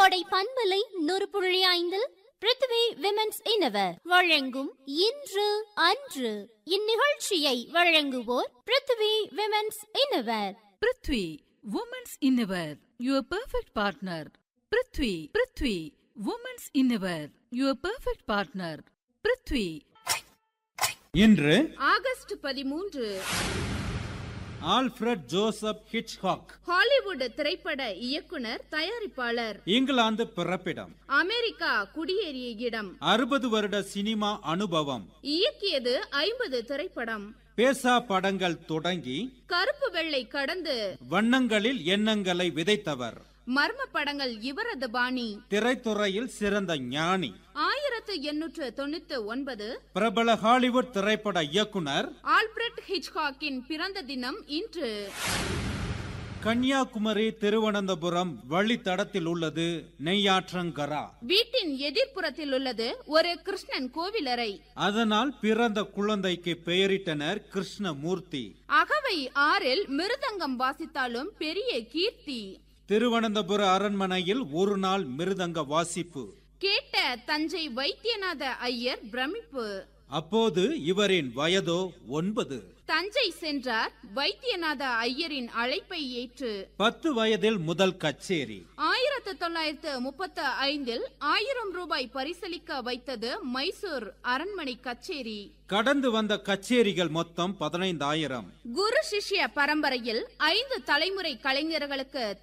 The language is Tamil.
கோடை பண்பலை நூறு புள்ளி ஐந்தில் பிருத்வி விமென்ஸ் இனவர் வழங்கும் இன்று அன்று இந்நிகழ்ச்சியை வழங்குவோர் Prithvi women's innerwear Prithvi women's innerwear your perfect partner Prithvi Prithvi women's innerwear your perfect partner Prithvi இன்று ஆகஸ்ட் பதிமூன்று ஆல்ஃபிரட் ஜோசப் ஹிட்ச்காக் ஹாலிவுட் திரைப்பட இயக்குனர் தயாரிப்பாளர் இங்கிலாந்து பிறப்பிடம் அமெரிக்கா குடியேறிய இடம் அறுபது வருட சினிமா அனுபவம் இயக்கியது ஐம்பது திரைப்படம் பேசா படங்கள் தொடங்கி கருப்பு வெள்ளை கடந்து வண்ணங்களில் எண்ணங்களை விதைத்தவர் மர்ம படங்கள் இவரது பாணி திரைத்துறையில் சிறந்த ஞானி ஆயிரத்து எண்ணூற்று தொண்ணூத்து ஒன்பது பிரபல ஹாலிவுட் திரைப்பட இயக்குனர் ஆல்பிரட் ஹிச்காக்கின் பிறந்த தினம் இன்று கன்னியாகுமரி திருவனந்தபுரம் வழித்தடத்தில் உள்ளது நெய்யாற்றங்கரா வீட்டின் எதிர்ப்புறத்தில் உள்ளது ஒரு கிருஷ்ணன் கோவிலறை அதனால் பிறந்த குழந்தைக்கு பெயரிட்டனர் கிருஷ்ணமூர்த்தி அகவை ஆறில் மிருதங்கம் வாசித்தாலும் பெரிய கீர்த்தி திருவனந்தபுர அரண்மனையில் ஒரு நாள் மிருதங்க வாசிப்பு கேட்ட தஞ்சை வைத்தியநாத ஐயர் பிரமிப்பு அப்போது இவரின் வயதோ ஒன்பது தஞ்சை சென்றார் வைத்தியநாத ஐயரின் அழைப்பை ஏற்று பத்து வயதில் முதல் கச்சேரி ஆயிரத்து தொள்ளாயிரத்து முப்பத்து ஐந்தில் ஆயிரம் ரூபாய் பரிசளிக்க வைத்தது மைசூர் அரண்மனை கச்சேரி கடந்து வந்த கச்சேரிகள் மொத்தம் பதினைந்தாயிரம் குரு சிஷ்ய பரம்பரையில் ஐந்து தலைமுறை கலைஞர்களுக்கு